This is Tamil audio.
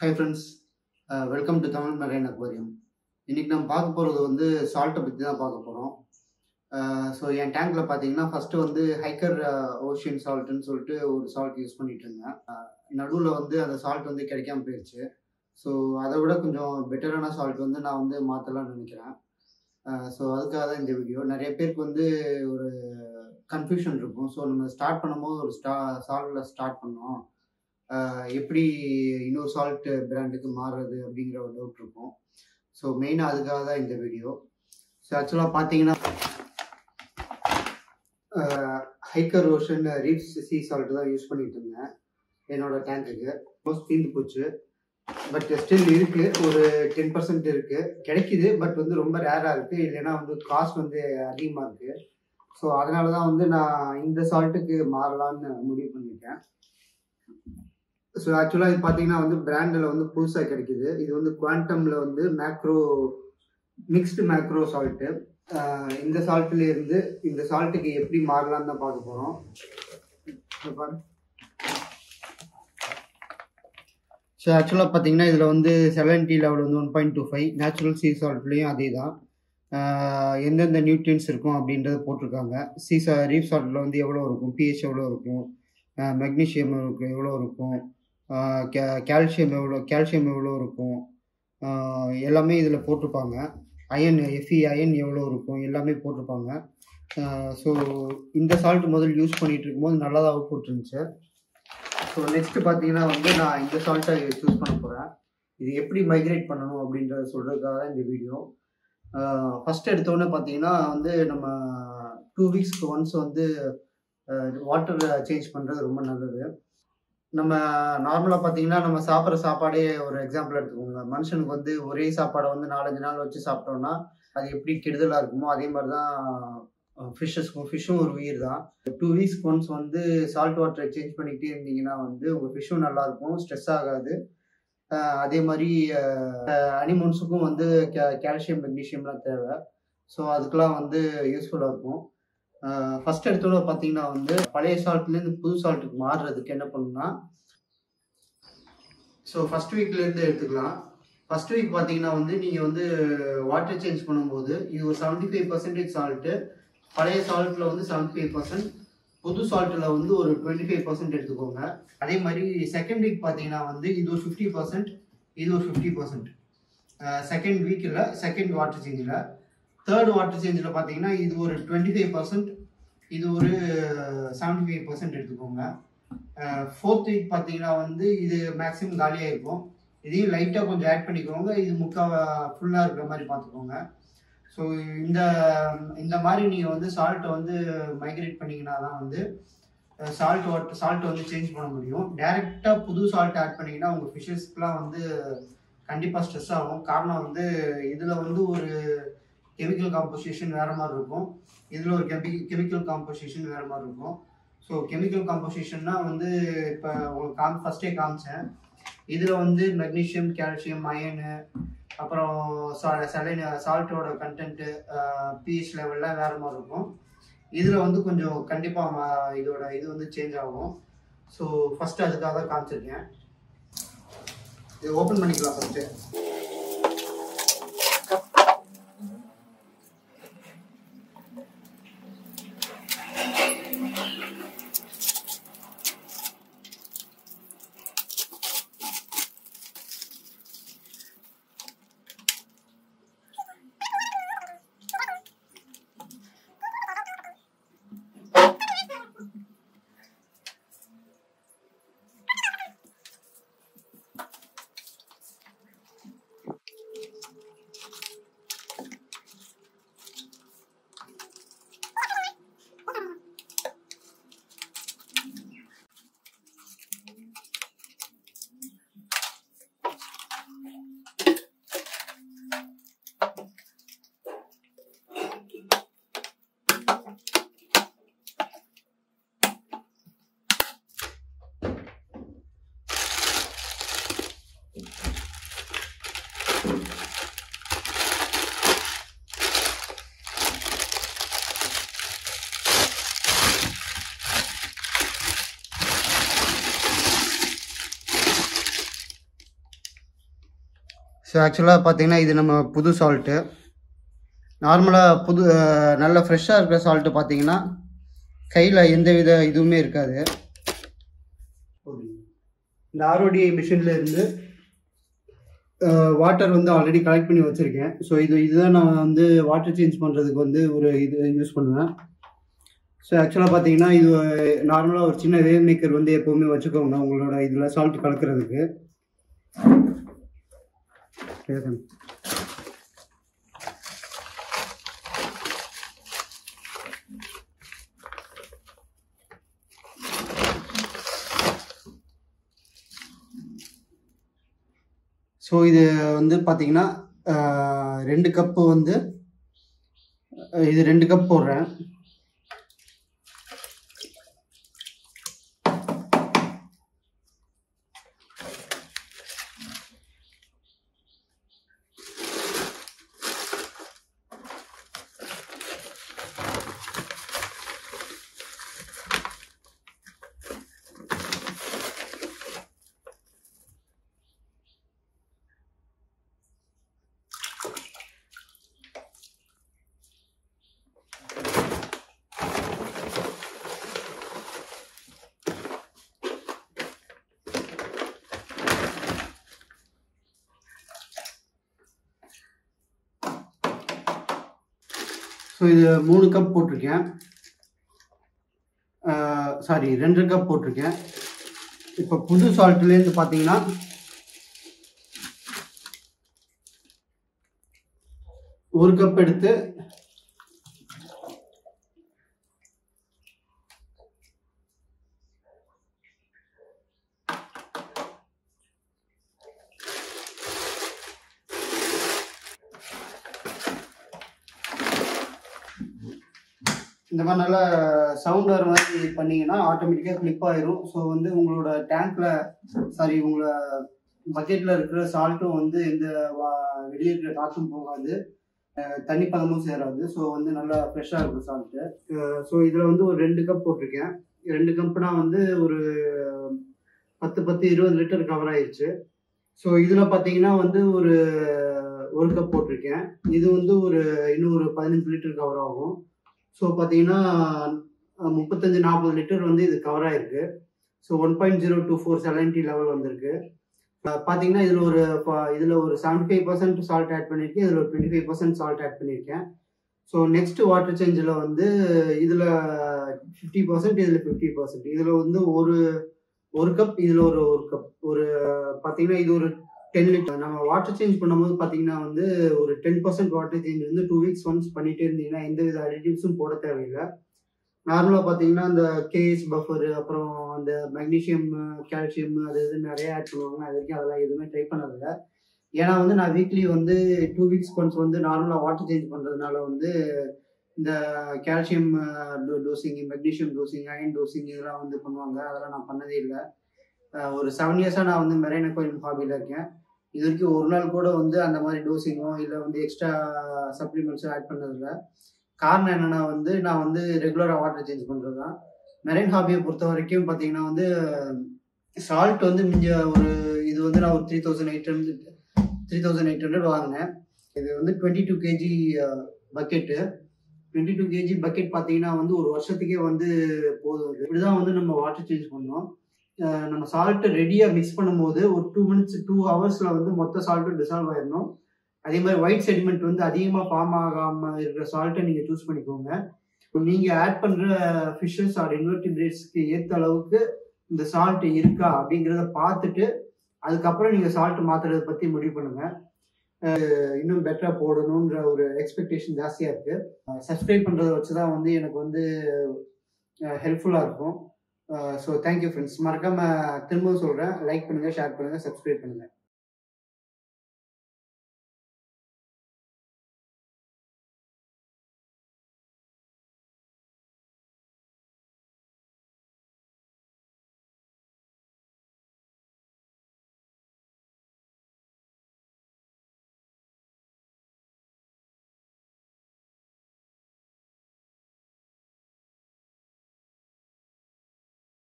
high friends welcome to Tamil marine aquarium இன்னைக்கு நம்ம பார்க்க போகிறது வந்து சால்ட்டை பற்றி தான் பார்க்க போகிறோம் ஸோ என் டேங்க்கில் பார்த்தீங்கன்னா ஃபஸ்ட்டு வந்து ஹைக்கர் ஓஷியன் சால்ட்டுன்னு சொல்லிட்டு ஒரு சால்ட் யூஸ் பண்ணிட்டு இருந்தேன் நடுவில் வந்து அந்த சால்ட் வந்து கிடைக்காம போயிடுச்சு ஸோ அதை விட கொஞ்சம் பெட்டரான சால்ட் வந்து நான் வந்து மாற்றலாம்னு நினைக்கிறேன் ஸோ அதுக்காக தான் இந்த வீடியோ நிறைய பேருக்கு வந்து ஒரு கன்ஃபியூஷன் இருக்கும் ஸோ நம்ம ஸ்டார்ட் பண்ணும்போது ஒரு ஸ்டா சால்ட்டில் ஸ்டார்ட் பண்ணோம் ஆஹ் எப்படி இன்னொரு சால்ட் பிராண்டுக்கு மாறுறது அப்படிங்கிற ஒரு டவுட் இருக்கும் ஸோ மெயினாக அதுக்காக தான் இந்த வீடியோ ஸோ ஆக்சுவலாக பார்த்தீங்கன்னா ஹைக்கர் ரோஷன் ரீப்ஸ் சி சால்ட் தான் யூஸ் பண்ணிட்டு இருந்தேன் என்னோட டேங்க்குக்கு மோஸ்ட் தீர்ந்து போச்சு பட் ஸ்டில் இருக்கு ஒரு டென் பர்சன்ட் இருக்கு கிடைக்குது பட் வந்து ரொம்ப ரேராக இருக்கு இல்லைன்னா வந்து காஸ்ட் வந்து அதிகமாக இருக்கு ஸோ அதனால தான் வந்து நான் இந்த சால்ட்டுக்கு மாறலான்னு முடிவு பண்ணியிருக்கேன் ஸோ ஆக்சுவலாக இது பார்த்தீங்கன்னா வந்து பிராண்டில் வந்து புதுசாக கிடைக்குது இது வந்து குவாண்டமில் வந்து மேக்ரோ மிக்ஸ்டு மேக்ரோ சால்ட்டு இந்த சால்ட்டில் இருந்து இந்த சால்ட்டுக்கு எப்படி மாறலாம்னு தான் பார்க்க போகிறோம் பாரு ஸோ ஆக்சுவலாக பார்த்தீங்கன்னா இதில் வந்து செவன்டி லெவல் வந்து one point two five natural sea சால்ட்லேயும் அதே தான் எந்தெந்த நியூட்ரியன்ஸ் இருக்கும் அப்படின்றத போட்டிருக்காங்க சீ சா ரீஃப் சால்ட்டில் வந்து எவ்வளோ இருக்கும் பிஹெச் எவ்வளோ இருக்கும் மெக்னீஷியம் இருக்கும் எவ்வளோ இருக்கும் கால்சியம் எவ்வளோ கால்சியம் எவ்வளோ இருக்கும் எல்லாமே இதில் போட்டிருப்பாங்க அயன் எஃப்இ அயன் எவ்வளோ இருக்கும் எல்லாமே போட்டிருப்பாங்க ஸோ இந்த சால்ட் முதல் யூஸ் பண்ணிகிட்டு இருக்கும்போது நல்லா தான் அவுட்புட் இருந்துச்சு ஸோ நெக்ஸ்ட் பார்த்தீங்கன்னா வந்து நான் இந்த சால்ட்டை சூஸ் பண்ண போகிறேன் இது எப்படி மைக்ரேட் பண்ணணும் அப்படின்றத சொல்கிறதுக்காக தான் இந்த வீடியோ ஃபஸ்ட் எடுத்தோடனே பார்த்தீங்கன்னா வந்து நம்ம டூ வீக்ஸ்க்கு ஒன்ஸ் வந்து வாட்டர் சேஞ்ச் பண்ணுறது ரொம்ப நல்லது நம்ம நார்மலாக பார்த்தீங்கன்னா நம்ம சாப்பிட்ற சாப்பாடே ஒரு எக்ஸாம்பிள் எடுத்துக்கோங்க மனுஷனுக்கு வந்து ஒரே சாப்பாடை வந்து நாலஞ்சு நாள் வச்சு சாப்பிட்டோம்னா அது எப்படி கெடுதலாக இருக்குமோ அதே மாதிரி தான் ஃபிஷ்ஷஸ்க்கும் ஃபிஷ்ஷும் ஒரு உயிர் தான் டூ வீக்ஸ் ஒன்ஸ் வந்து சால்ட் வாட்டரை சேஞ்ச் பண்ணிக்கிட்டே இருந்தீங்கன்னா வந்து உங்கள் ஃபிஷ்ஷும் நல்லாயிருக்கும் ஸ்ட்ரெஸ் ஆகாது அதே மாதிரி அனிமல்ஸுக்கும் வந்து கால்சியம் மெக்னீஷியம்லாம் தேவை ஸோ அதுக்கெலாம் வந்து யூஸ்ஃபுல்லாக இருக்கும் ஃபஸ்ட் எடுத்தோட பார்த்தீங்கன்னா வந்து பழைய சால்ட்லேருந்து புது சால்ட்டுக்கு மாறுறதுக்கு என்ன பண்ணணும்னா ஸோ ஃபஸ்ட் வீக்லேருந்து எடுத்துக்கலாம் ஃபஸ்ட் வீக் பார்த்தீங்கன்னா வந்து நீங்கள் வந்து வாட்டர் சேஞ்ச் பண்ணும்போது இது ஒரு செவன்ட்டி ஃபைவ் பர்சன்டேஜ் சால்ட்டு பழைய சால்ட்டில் வந்து செவன்ட்டி ஃபைவ் பர்சன்ட் புது சால்ட்டில் வந்து ஒரு டுவெண்ட்டி ஃபைவ் பர்சன்ட் எடுத்துக்கோங்க அதே மாதிரி செகண்ட் வீக் பார்த்தீங்கன்னா வந்து இது ஒரு ஃபிஃப்டி பர்சன்ட் இது ஒரு ஃபிஃப்டி பர்சன்ட் செகண்ட் வீக்கில் செகண்ட் வாட்டர் சேஞ்சில் தேர்ட் வாட்டர் சேஞ்சில் பார்த்தீங்கன்னா இது ஒரு டுவெண்ட்டி ஃபைவ் பர்சன்ட் இது ஒரு செவன்ட்டி ஃபைவ் பர்சன்ட் எடுத்துக்கோங்க ஃபோர்த் வீக் பார்த்தீங்கன்னா வந்து இது மேக்ஸிமம் காலியாக இருக்கும் இதையும் லைட்டாக கொஞ்சம் ஆட் பண்ணிக்கோங்க இது முக்கால் ஃபுல்லாக இருக்கிற மாதிரி பார்த்துக்கோங்க ஸோ இந்த இந்த மாதிரி நீங்கள் வந்து சால்ட்டை வந்து மைக்ரேட் பண்ணிங்கன்னா தான் வந்து சால்ட் வாட்டர் சால்ட் வந்து சேஞ்ச் பண்ண முடியும் டைரெக்டாக புது சால்ட் ஆட் பண்ணிங்கன்னா உங்கள் ஃபிஷ்ஷஸ்க்குலாம் வந்து கண்டிப்பாக ஸ்ட்ரெஸ் ஆகும் காரணம் வந்து இதில் வந்து ஒரு கெமிக்கல் காம்போசிஷன் வேறு மாதிரி இருக்கும் இதில் ஒரு கெமி கெமிக்கல் காம்போசிஷன் வேறு மாதிரி இருக்கும் ஸோ கெமிக்கல் காம்போசிஷன்னா வந்து இப்போ உங்களுக்கு காம் ஃபஸ்ட்டே காமிச்சேன் இதில் வந்து மெக்னீஷியம் கால்சியம் அயனு அப்புறம் சலைன் சால்ட்டோட கண்டென்ட்டு பிஹெச் லெவல்லாம் வேறு மாதிரி இருக்கும் இதில் வந்து கொஞ்சம் கண்டிப்பாக இதோட இது வந்து சேஞ்ச் ஆகும் ஸோ ஃபஸ்ட்டு அதுக்காக தான் காமிச்சிருக்கேன் இது ஓப்பன் பண்ணிக்கலாம் ஃபஸ்ட்டு ஸோ ஆக்சுவலாக பார்த்தீங்கன்னா இது நம்ம புது சால்ட்டு நார்மலாக புது அஹ், நல்ல ஃப்ரெஷ்ஷாக இருக்கிற சால்ட்டு பார்த்தீங்கன்னா கையில் எந்த வித இதுவுமே இருக்காது இந்த ஆர்ஓடி மிஷினில் இருந்து வாட்டர் வந்து ஆல்ரெடி கலெக்ட் பண்ணி வச்சுருக்கேன் ஸோ இது இதுதான் நான் வந்து வாட்டர் சேஞ்ச் பண்ணுறதுக்கு வந்து ஒரு இது யூஸ் பண்ணுவேன் ஸோ ஆக்சுவலாக பார்த்தீங்கன்னா இது நார்மலாக ஒரு சின்ன வேவ் மேக்கர் வந்து எப்போவுமே வச்சுக்கோங்க உங்களோட இதில் சால்ட் கலக்கிறதுக்கு ஸோ இது வந்து பார்த்தீங்கன்னா ஆஹ், ரெண்டு கப்பு வந்து அஹ், இது ரெண்டு கப் போடுறேன் ஸோ இது மூணு கப் போட்டிருக்கேன் சாரி ரெண்டு கப் போட்டிருக்கேன் இப்போ புது சால்ட்லேருந்து பார்த்தீங்கன்னா ஒரு கப் எடுத்து இந்த மாதிரி நல்லா சவுண்ட் வர மாதிரி பண்ணீங்கன்னா ஆட்டோமேட்டிக்காக கிளிப் ஆயிரும் ஸோ வந்து உங்களோட டேங்க்ல சாரி உங்களோட பக்கெட்ல இருக்கிற சால்ட்டும் வந்து எந்த வா- வெளியே இருக்கிற காற்றும் போகாது அஹ் தண்ணி பதமும் சேராது ஸோ வந்து நல்லா ஃப்ரெஷ்ஷாக இருக்கும் சால்ட்டு ஸோ இதில் வந்து ஒரு ரெண்டு கப் போட்டிருக்கேன் ரெண்டு கப்னா வந்து ஒரு பத்து பத்து இருபது லிட்டர் கவர் ஆயிருச்சு ஸோ இதில் பார்த்தீங்கன்னா வந்து ஒரு ஒரு கப் போட்டிருக்கேன் இது வந்து ஒரு இன்னும் ஒரு பதினஞ்சு லிட்டர் கவர் ஆகும் ஸோ பார்த்தீங்கன்னா அஹ், முப்பத்தஞ்சு நாற்பது லிட்டர் வந்து இது கவர் ஆயிருக்கு so one point zero two four seventy level வந்திருக்கு அஹ், பார்த்தீங்கன்னா இதில் ஒரு ப- இதில் ஒரு seventy five percent salt add பண்ணியிருக்கேன் இதில் ஒரு twenty five percent salt add பண்ணியிருக்கேன் ஸோ நெக்ஸ்ட் வாட்டர் சேஞ்சில் வந்து இதில் ஃபிஃப்டி பர்சன்ட் இதில் ஃபிஃப்டி பர்சன்ட் இதில் வந்து ஒரு ஒரு கப் இதில் ஒரு ஒரு கப் ஒரு பார்த்தீங்கன்னா இது ஒரு டென் லிட்டர் நம்ம வாட்டர் சேஞ்ச் பண்ணும்போது பார்த்தீங்கன்னா வந்து ஒரு டென் பர்சன்ட் வாட்டர் சேஞ்ச் வந்து டூ வீக்ஸ் ஒன்ஸ் பண்ணிட்டே இருந்தீங்கன்னா எந்த வித அடிட்டிவ்ஸும் போட தேவையில்லை நார்மலாக பார்த்தீங்கன்னா அந்த கேஸ் பஃபரு அப்புறம் அந்த மெக்னீஷியம் கால்சியம் அது இது நிறைய ஆட் பண்ணுவாங்க அது வரைக்கும் அதெல்லாம் எதுவுமே ட்ரை பண்ணதில்லை ஏன்னா வந்து நான் வீக்லி வந்து டூ வீக்ஸ் ஒன்ஸ் வந்து நார்மலாக வாட்டர் சேஞ்ச் பண்ணுறதுனால வந்து இந்த calcium dosing magnesium dosing iron dosing இதெல்லாம் வந்து பண்ணுவாங்க அதெல்லாம் நான் பண்ணதே இல்லை அஹ் ஒரு செவன் இயர்ஸாக நான் வந்து மெரைன் அக்வாரியம் ஹாபியில் இருக்கேன் இது வரைக்கும் ஒரு நாள் கூட வந்து அந்த மாதிரி டோசிங்கோ இல்லை வந்து எக்ஸ்ட்ரா சப்ளிமெண்ட்ஸோ ஆட் பண்ணதில்ல காரணம் என்னன்னா வந்து நான் வந்து ரெகுலராக வாட்டர் சேஞ்ச் பண்ணுறது தான் மெரைன் ஹாபியை பொறுத்த வரைக்கும் பார்த்தீங்கன்னா வந்து சால்ட் வந்து மிஞ்ச ஒரு இது வந்து நான் ஒரு three thousand eight hundred three thousand eight hundred வாங்கினேன் இது வந்து twenty two kg bucket twenty two kg bucket பார்த்தீங்கன்னா வந்து ஒரு வருஷத்துக்கே வந்து போதும் இது இப்படிதான் வந்து நம்ம வாட்டர் சேஞ்ச் பண்ணோம் அஹ் நம்ம சால்ட்டை ரெடியாக மிக்ஸ் பண்ணும்போது ஒரு டூ மினிட்ஸ் டூ ஹவர்ஸில் வந்து மொத்த சால்ட்டும் டிசால்வ் ஆயிடணும் அதே மாதிரி ஒயிட் செடிமெண்ட் வந்து அதிகமாக ஃபார்ம் ஆகாமல் இருக்கிற சால்ட்டை நீங்கள் சூஸ் பண்ணிக்கோங்க நீங்கள் ஆட் பண்ணுற ஃபிஷ்ஷஸ் ஆர் இன்வெர்டிபிரேட்ஸ்க்கு ஏற்ற அளவுக்கு இந்த சால்ட் இருக்கா அப்படிங்கிறத பார்த்துட்டு அதுக்கப்புறம் நீங்கள் சால்ட் மாற்றுறதை பற்றி முடிவு பண்ணுங்கள் இன்னும் பெட்டராக போடணுன்ற ஒரு எக்ஸ்பெக்டேஷன் ஜாஸ்தியாக இருக்குது சப்ஸ்கிரைப் பண்ணுறதை வச்சு தான் வந்து எனக்கு வந்து ஹெல்ப்ஃபுல்லாக இருக்கும் ஸோ தேங்க்யூ ஃப்ரெண்ட்ஸ் மறக்காமல் திரும்பவும் சொல்கிறேன் லைக் பண்ணுங்கள் ஷேர் பண்ணுங்கள் சப்ஸ்கிரைப் பண்ணுங்கள்